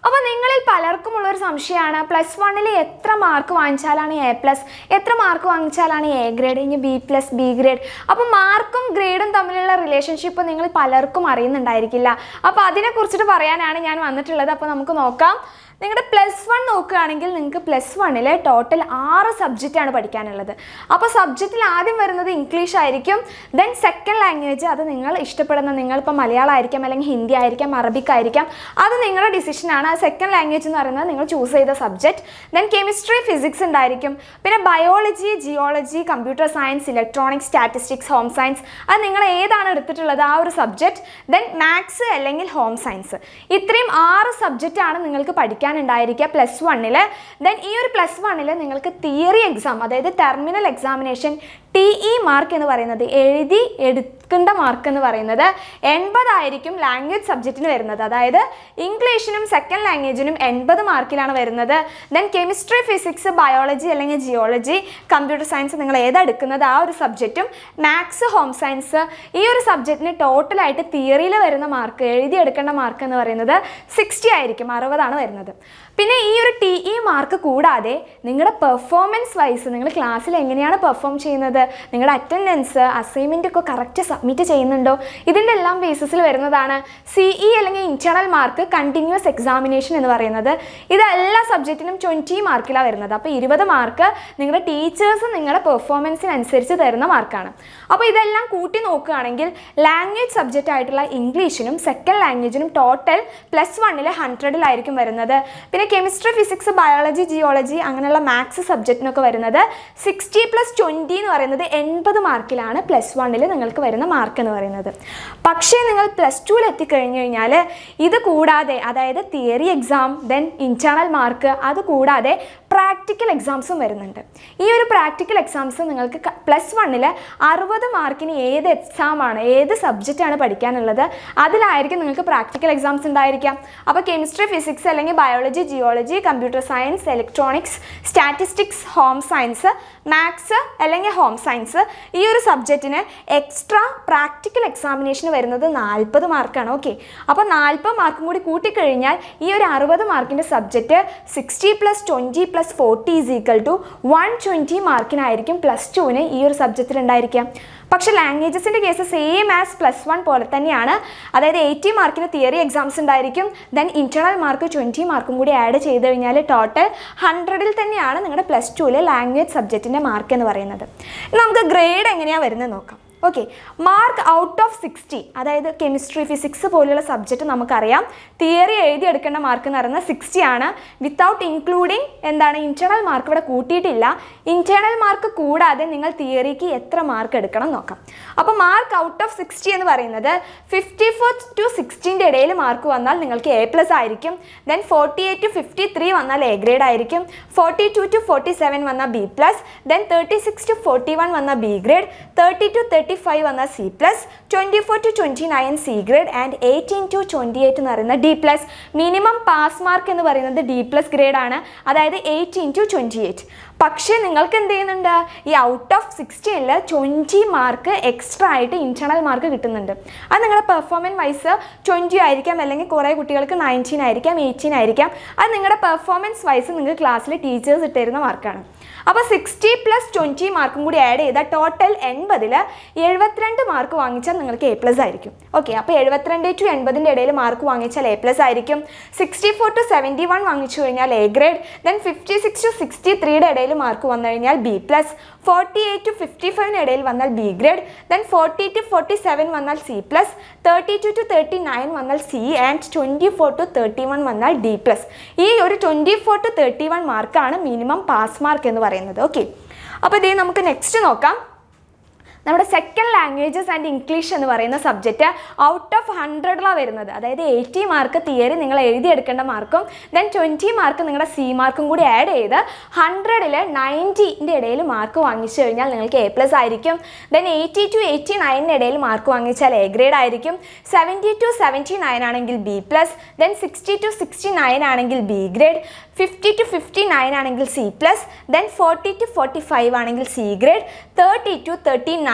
അപ്പോൾ നിങ്ങളിൽ പലർക്കും ഉള്ളൊരു സംശയമാണ് പ്ലസ് വണ്ണിൽ എത്ര മാർക്ക് വാങ്ങിച്ചാലാണ് എ പ്ലസ് എത്ര മാർക്ക് വാങ്ങിച്ചാലാണ് എ ഗ്രേഡ് ഇനി ബി പ്ലസ് ബി ഗ്രേഡ് അപ്പോൾ മാർക്കും ഗ്രേഡും തമ്മിലുള്ള റിലേഷൻഷിപ്പ് നിങ്ങൾ പലർക്കും അറിയുന്നുണ്ടായിരിക്കില്ല അപ്പോൾ അതിനെക്കുറിച്ചിട്ട് പറയാനാണ് ഞാൻ വന്നിട്ടുള്ളത് അപ്പോൾ നമുക്ക് നോക്കാം നിങ്ങളുടെ പ്ലസ് വൺ നോക്കുകയാണെങ്കിൽ നിങ്ങൾക്ക് പ്ലസ് വണ്ണിൽ ടോട്ടൽ ആറ് സബ്ജക്റ്റാണ് പഠിക്കാനുള്ളത് അപ്പോൾ സബ്ജക്റ്റിൽ ആദ്യം വരുന്നത് ഇംഗ്ലീഷ് ആയിരിക്കും ദെൻ സെക്കൻഡ് ലാംഗ്വേജ് അത് നിങ്ങൾ ഇഷ്ടപ്പെടുന്ന നിങ്ങളിപ്പോൾ മലയാളം ആയിരിക്കാം അല്ലെങ്കിൽ ഹിന്ദി ആയിരിക്കാം അറബിക് ആയിരിക്കാം അത് നിങ്ങളുടെ ഡിസിഷനാണ് ആ സെക്കൻഡ് ലാംഗ്വേജ് എന്ന് പറയുന്നത് നിങ്ങൾ ചൂസ് ചെയ്ത സബ്ജക്റ്റ് ദെൻ കെമിസ്ട്രി ഫിസിക്സ് ഉണ്ടായിരിക്കും പിന്നെ biology geology computer science electronics statistics home science അത് നിങ്ങൾ ഏതാണ് എടുത്തിട്ടുള്ളത് ആ ഒരു സബ്ജക്റ്റ് ദെൻ മാത്സ് അല്ലെങ്കിൽ ഹോം സയൻസ് ഇത്രയും ആറ് സബ്ജക്റ്റാണ് നിങ്ങൾക്ക് പഠിക്കാനുണ്ടായിരിക്കുക പ്ലസ് വണ്ണിൽ ദെൻ ഈ ഒരു പ്ലസ് വണ്ണിൽ നിങ്ങൾക്ക് തിയറി എക്സാം അതായത് terminal examination T E mark എന്ന് പറയുന്നത് എഴുതി എടുക്കേണ്ട മാർക്ക് എന്ന് പറയുന്നത് എൺപതായിരിക്കും ലാംഗ്വേജ് സബ്ജക്റ്റിന് വരുന്നത് അതായത് ഇംഗ്ലീഷിനും സെക്കൻഡ് ലാംഗ്വേജിനും എൺപത് മാർക്കിലാണ് വരുന്നത് ദെൻ കെമിസ്ട്രി ഫിസിക്സ് ബയോളജി അല്ലെങ്കിൽ ജിയോളജി കമ്പ്യൂട്ടർ സയൻസ് നിങ്ങൾ ഏതെടുക്കുന്നത് ആ ഒരു സബ്ജക്റ്റും മാത്സ് ഹോം സയൻസ് ഈ ഒരു സബ്ജക്റ്റിന് ടോട്ടലായിട്ട് തിയറിയിൽ വരുന്ന മാർക്ക് എഴുതിയെടുക്കേണ്ട മാർക്ക് എന്ന് പറയുന്നത് സിക്സ്റ്റി ആയിരിക്കും അറുപതാണ് വരുന്നത് പിന്നെ ഈ ഒരു ടി ഇ മാർക്ക് കൂടാതെ നിങ്ങളുടെ പെർഫോമൻസ് വൈസ് നിങ്ങൾ ക്ലാസ്സിൽ എങ്ങനെയാണ് പെർഫോം ചെയ്യുന്നത് നിങ്ങളുടെ അറ്റൻഡൻസ് അസൈൻമെൻ്റ് ഒക്കെ കറക്റ്റ് സബ്മിറ്റ് ചെയ്യുന്നുണ്ടോ ഇതിൻ്റെ എല്ലാം ബേസിസിൽ വരുന്നതാണ് സി ഇ അല്ലെങ്കിൽ ഇൻറ്റേർണൽ മാർക്ക് കണ്ടിന്യൂസ് എക്സാമിനേഷൻ എന്ന് പറയുന്നത് ഇത് എല്ലാ സബ്ജക്റ്റിനും ട്വൻറ്റി മാർക്കിലാണ് വരുന്നത് അപ്പോൾ ഇരുപത് മാർക്ക് നിങ്ങളുടെ ടീച്ചേഴ്സ് നിങ്ങളുടെ പെർഫോമൻസിനനുസരിച്ച് തരുന്ന മാർക്കാണ് അപ്പോൾ ഇതെല്ലാം കൂട്ടി നോക്കുകയാണെങ്കിൽ ലാംഗ്വേജ് സബ്ജക്റ്റ് ആയിട്ടുള്ള ഇംഗ്ലീഷിനും സെക്കൻഡ് ലാംഗ്വേജിനും ടോട്ടൽ പ്ലസ് വണ്ണിൽ ഹൺഡ്രഡിലായിരിക്കും വരുന്നത് പിന്നെ കെമിസ്ട്രി ഫിസിക്സ് ബയോളജി ജിയോളജി അങ്ങനെയുള്ള മാത്സ് സബ്ജക്റ്റിനൊക്കെ വരുന്നത് സിക്സ്റ്റി പ്ലസ് ട്വൻറ്റി എന്ന് പറയുന്നത് എൺപത് മാർക്കിലാണ് പ്ലസ് വണ്ണിൽ നിങ്ങൾക്ക് വരുന്ന മാർക്ക് എന്ന് പറയുന്നത് പക്ഷേ നിങ്ങൾ പ്ലസ് ടുവിൽ എത്തിക്കഴിഞ്ഞു കഴിഞ്ഞാൽ ഇത് കൂടാതെ അതായത് theory exam then internal mark അത് കൂടാതെ പ്രാക്ടിക്കൽ എക്സാംസും വരുന്നുണ്ട് ഈ ഒരു പ്രാക്ടിക്കൽ എക്സാംസ് നിങ്ങൾക്ക് പ്ലസ് വണ്ണിൽ അറുപത് മാർക്കിന് ഏത് എക്സാമാണ് ഏത് സബ്ജക്റ്റാണ് പഠിക്കാനുള്ളത് അതിലായിരിക്കും നിങ്ങൾക്ക് പ്രാക്ടിക്കൽ എക്സാംസ് ഉണ്ടായിരിക്കാം അപ്പോൾ കെമിസ്ട്രി ഫിസിക്സ് അല്ലെങ്കിൽ biology geology computer science electronics statistics home science maths അല്ലെങ്കിൽ ഹോം സയൻസ് ഈ ഒരു സബ്ജക്റ്റിന് എക്സ്ട്രാ പ്രാക്ടിക്കൽ എക്സാമിനേഷന് വരുന്നത് നാൽപ്പത് മാർക്കാണ് ഓക്കെ അപ്പോൾ നാൽപ്പത് മാർക്കും കൂടി കൂട്ടിക്കഴിഞ്ഞാൽ ഈ ഒരു അറുപത് മാർക്കിൻ്റെ subject sixty plus twenty plus forty is equal to one twenty മാർക്കിനായിരിക്കും പ്ലസ് ടുവിന് ഈ ഒരു സബ്ജക്റ്റിൽ ഉണ്ടായിരിക്കാം പക്ഷേ ലാംഗ്വേജസിൻ്റെ case same as plus one പോലെ തന്നെയാണ് അതായത് എയ്റ്റി മാർക്കിന് തിയറി എക്സാംസ് ഉണ്ടായിരിക്കും ദെൻ ഇൻറ്റേർണൽ മാർക്ക് ട്വൻറ്റി മാർക്കും കൂടി ആഡ് ചെയ്ത് കഴിഞ്ഞാൽ ടോട്ടൽ ഹൺഡ്രഡിൽ തന്നെയാണ് നിങ്ങളുടെ പ്ലസ് ടുവിലെ ലാംഗ്വേജ് സബ്ജക്റ്റിൻ്റെ മാർക്ക് എന്ന് പറയുന്നത് ഇനി നമുക്ക് ഗ്രേഡ് എങ്ങനെയാണ് വരുന്നത് നോക്കാം okay mark out of sixty അതായത് കെമിസ്ട്രി ഫിസിക്സ് പോലുള്ള സബ്ജക്റ്റ് നമുക്കറിയാം തിയറി എഴുതിയെടുക്കേണ്ട മാർക്ക് എന്ന് പറയുന്നത് സിക്സ്റ്റി ആണ് വിത്തൗട്ട് ഇൻക്ലൂഡിങ് എന്താണ് ഇൻറ്റേർണൽ മാർക്ക് ഇവിടെ കൂട്ടിയിട്ടില്ല ഇൻറ്റേർണൽ മാർക്ക് കൂടാതെ നിങ്ങൾ തിയറിക്ക് എത്ര മാർക്ക് എടുക്കണം നോക്കാം അപ്പോൾ മാർക്ക് ഔട്ട് ഓഫ് സിക്സ്റ്റി എന്ന് പറയുന്നത് ഫിഫ്റ്റി ഫോർ ടു സിക്സ്റ്റീൻ്റെ ഇടയിൽ മാർക്ക് വന്നാൽ നിങ്ങൾക്ക് എ പ്ലസ് ആയിരിക്കും then forty eight to fifty three വന്നാൽ എ ഗ്രേഡ് ആയിരിക്കും forty two to forty seven വന്നാൽ B plus then thirty six to forty one വന്നാൽ B grade thirty to thirty five വന്നാൽ C plus twenty four to twenty nine C grade and eighteen to twenty eight എന്ന് പറയുന്നത് D plus minimum pass mark എന്ന് പറയുന്നത് D plus grade ആണ് അതായത് eighteen to twenty eight പക്ഷേ നിങ്ങൾക്ക് എന്ത് ചെയ്യുന്നുണ്ട് ഈ ഔട്ട് ഓഫ് സിക്സ്റ്റീനിൽ ട്വൻറ്റി മാർക്ക് എക്സ്ട്രാ ആയിട്ട് ഇൻറ്റേർണൽ മാർക്ക് കിട്ടുന്നുണ്ട് അത് നിങ്ങളുടെ പെർഫോമൻസ് വൈസ് ട്വൻറ്റി ആയിരിക്കാം അല്ലെങ്കിൽ കുറേ കുട്ടികൾക്ക് നയൻറ്റീൻ ആയിരിക്കാം എയ്റ്റീൻ ആയിരിക്കാം അത് നിങ്ങളുടെ പെർഫോമൻസ് വൈസ് നിങ്ങൾക്ക് ക്ലാസ്സിൽ ടീച്ചേഴ്സ് ഇട്ടിരുന്ന മാർക്കാണ് അപ്പോൾ സിക്സ്റ്റി പ്ലസ് ട്വൻറ്റി മാർക്കും കൂടി ആഡ് ചെയ്താൽ ടോട്ടൽ എൺപതിൽ എഴുപത്തിരണ്ട് മാർക്ക് വാങ്ങിച്ചാൽ നിങ്ങൾക്ക് എ പ്ലസ് ആയിരിക്കും ഓക്കെ അപ്പോൾ എഴുപത്തിരണ്ട് ടു എൺപതിൻ്റെ ഇടയിൽ മാർക്ക് വാങ്ങിച്ചാൽ എ പ്ലസ് ആയിരിക്കും sixty four to seventy one വാങ്ങിച്ചു കഴിഞ്ഞാൽ A grade then fifty six to sixty ത്രീയുടെ ഇടയിൽ മാർക്ക് വന്നു കഴിഞ്ഞാൽ B plus forty eight to fifty ഫൈവിന് ഇടയിൽ വന്നാൽ B grade then forty to forty seven വന്നാൽ C plus thirty two to thirty nine വന്നാൽ C and twenty four to thirty one വന്നാൽ ഡി പ്ലസ് ഈ ഒരു twenty four to thirty one മാർക്കാണ് minimum pass mark എന്ന് പറയുന്നത് okay അപ്പോൾ ഇതേ നമുക്ക് നെക്സ്റ്റ് നോക്കാം നമ്മുടെ സെക്കൻഡ് ലാംഗ്വേജസ് ആൻഡ് ഇംഗ്ലീഷ് എന്ന് പറയുന്ന സബ്ജക്റ്റ് ഔട്ട് ഓഫ് ഹൺഡ്രഡിലാണ് വരുന്നത് അതായത് എയ്റ്റി മാർക്ക് തിയറി നിങ്ങൾ എഴുതിയെടുക്കേണ്ട മാർക്കും ദെൻ ട്വൻറ്റി മാർക്ക് നിങ്ങളുടെ സി മാർക്കും കൂടി ആഡ് ചെയ്ത് ഹൺഡ്രഡിൽ നയൻറ്റീൻ്റെ ഇടയിൽ മാർക്ക് വാങ്ങിച്ചു കഴിഞ്ഞാൽ നിങ്ങൾക്ക് എ പ്ലസ് ആയിരിക്കും ദെൻ എയ്റ്റി ടു എയ്റ്റി നയനിന് ഇടയിൽ മാർക്ക് വാങ്ങിച്ചാൽ എ ഗ്രേഡ് ആയിരിക്കും സെവൻറ്റി ടു സെവൻറ്റി നയൻ ആണെങ്കിൽ B plus then sixty to sixty nine ആണെങ്കിൽ B grade fifty to fifty nine ആണെങ്കിൽ C plus then forty to forty five ആണെങ്കിൽ C grade thirty to thirty nine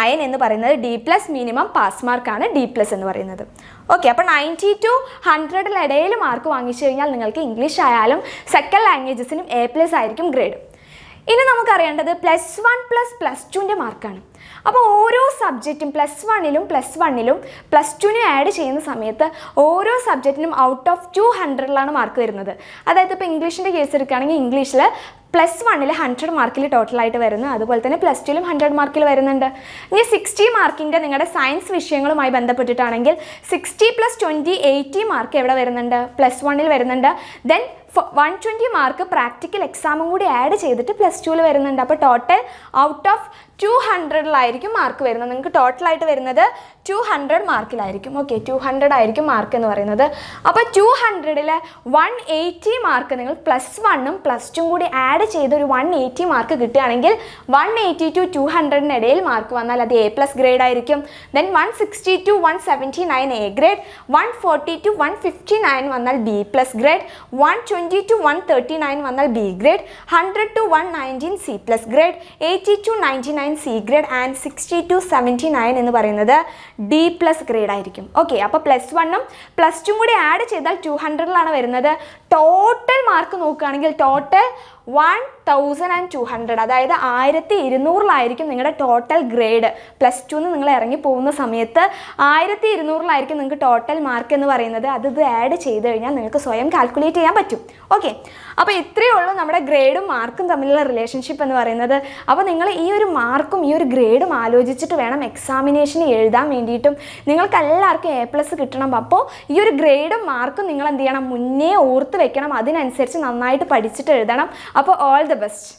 nine എന്ന് പറയുന്നത് D plus minimum pass മാർക്കാണ് D plus എന്ന് പറയുന്നത് okay അപ്പോൾ ninety two ഹൺഡ്രഡിലിടയിൽ mark വാങ്ങിച്ചു കഴിഞ്ഞാൽ നിങ്ങൾക്ക് ഇംഗ്ലീഷ് ആയാലും സെക്കൻഡ് ലാംഗ്വേജസിനും എ പ്ലസ് ആയിരിക്കും ഗ്രേഡ് ഇനി നമുക്കറിയേണ്ടത് പ്ലസ് വൺ പ്ലസ് പ്ലസ് ടുവിൻ്റെ മാർക്കാണ് അപ്പോൾ ഓരോ സബ്ജക്റ്റും പ്ലസ് വണ്ണിലും പ്ലസ് വണ്ണിലും പ്ലസ് ടുവിനും ആഡ് ചെയ്യുന്ന സമയത്ത് ഓരോ സബ്ജക്റ്റിനും ഔട്ട് ഓഫ് ടു ഹൺഡ്രഡിലാണ് മാർക്ക് വരുന്നത് അതായത് ഇപ്പോൾ ഇംഗ്ലീഷിൻ്റെ കേസ് എടുക്കുകയാണെങ്കിൽ ഇംഗ്ലീഷിൽ പ്ലസ് വണ്ണിൽ ഹൺഡ്രഡ് മാർക്കിൽ ടോട്ടലായിട്ട് വരുന്നു അതുപോലെ തന്നെ പ്ലസ് ടുവിലും ഹൺഡ്രഡ് മാർക്കിൽ വരുന്നുണ്ട് ഇനി സിക്സ്റ്റി മാർക്കിൻ്റെ നിങ്ങളുടെ സയൻസ് വിഷയങ്ങളുമായി ബന്ധപ്പെട്ടിട്ടാണെങ്കിൽ sixty plus twenty eighty mark എവിടെ വരുന്നുണ്ട് പ്ലസ് വണ്ണിൽ വരുന്നുണ്ട് then one twenty mark practical എക്സാമും കൂടി ആഡ് ചെയ്തിട്ട് പ്ലസ് ടുവിൽ വരുന്നുണ്ട് അപ്പോൾ ടോട്ടൽ ഔട്ട് ഓഫ് ടു ഹൺഡ്രഡിലായിരിക്കും മാർക്ക് വരുന്നത് നിങ്ങൾക്ക് ടോട്ടലായിട്ട് വരുന്നത് ടു ഹൺഡ്രഡ് മാർക്കിലായിരിക്കും ഓക്കെ ടു ഹൺഡ്രഡ് ആയിരിക്കും മാർക്ക് എന്ന് പറയുന്നത് അപ്പോൾ ടു ഹൺഡ്രഡിൽ വൺ എയ്റ്റി മാർക്ക് നിങ്ങൾ പ്ലസ് വണ്ണും പ്ലസ് ടും കൂടി ആഡ് ചെയ്ത് ഒരു വൺ എയ്റ്റി മാർക്ക് കിട്ടുകയാണെങ്കിൽ വൺ എയ്റ്റി ടു ടു ഹൺഡ്രഡിനിടയിൽ മാർക്ക് വന്നാൽ അത് എ പ്ലസ് ഗ്രേഡ് ആയിരിക്കും then one sixty to one seventy nine A grade one forty to one fifty nine വന്നാൽ B plus grade one twenty to one thirty nine വന്നാൽ B grade hundred to one nineteen C plus grade eighty to ninety nine C grade and sixty to seventy nine എന്ന് പറയുന്നത് D plus grade ആയിരിക്കും okay അപ്പോൾ plus വണ്ണും plus ടും കൂടി add ചെയ്താൽ to ഹൺഡ്രഡിലാണ് വരുന്നത് ടോട്ടൽ മാർക്ക് നോക്കുകയാണെങ്കിൽ total one thousand and two hundred അതായത് ആയിരത്തി ഇരുന്നൂറിലായിരിക്കും നിങ്ങളുടെ ടോട്ടൽ ഗ്രേഡ് പ്ലസ് ടുന്ന് നിങ്ങൾ ഇറങ്ങി പോകുന്ന സമയത്ത് ആയിരത്തി ഇരുന്നൂറിലായിരിക്കും നിങ്ങൾക്ക് ടോട്ടൽ മാർക്ക് എന്ന് പറയുന്നത് അത് ഇത് ആഡ് ചെയ്ത് കഴിഞ്ഞാൽ നിങ്ങൾക്ക് സ്വയം കാൽക്കുലേറ്റ് ചെയ്യാൻ പറ്റും ഓക്കെ അപ്പോൾ ഇത്രയേ ഉള്ളൂ നമ്മുടെ ഗ്രേഡും മാർക്കും തമ്മിലുള്ള റിലേഷൻഷിപ്പ് എന്ന് പറയുന്നത് അപ്പോൾ നിങ്ങൾ ഈ ഒരു മാർക്കും ഈ ഒരു ഗ്രേഡും ആലോചിച്ചിട്ട് വേണം എക്സാമിനേഷന് എഴുതാൻ വേണ്ടിയിട്ടും നിങ്ങൾക്ക് എല്ലാവർക്കും എ പ്ലസ് കിട്ടണം അപ്പോൾ ഈ ഒരു ഗ്രേഡും മാർക്കും നിങ്ങൾ എന്ത് ചെയ്യണം മുന്നേ ഓർത്ത് വെക്കണം അതിനനുസരിച്ച് നന്നായിട്ട് പഠിച്ചിട്ട് എഴുതണം അപ്പോൾ ഓൾ ദി ബെസ്റ്റ്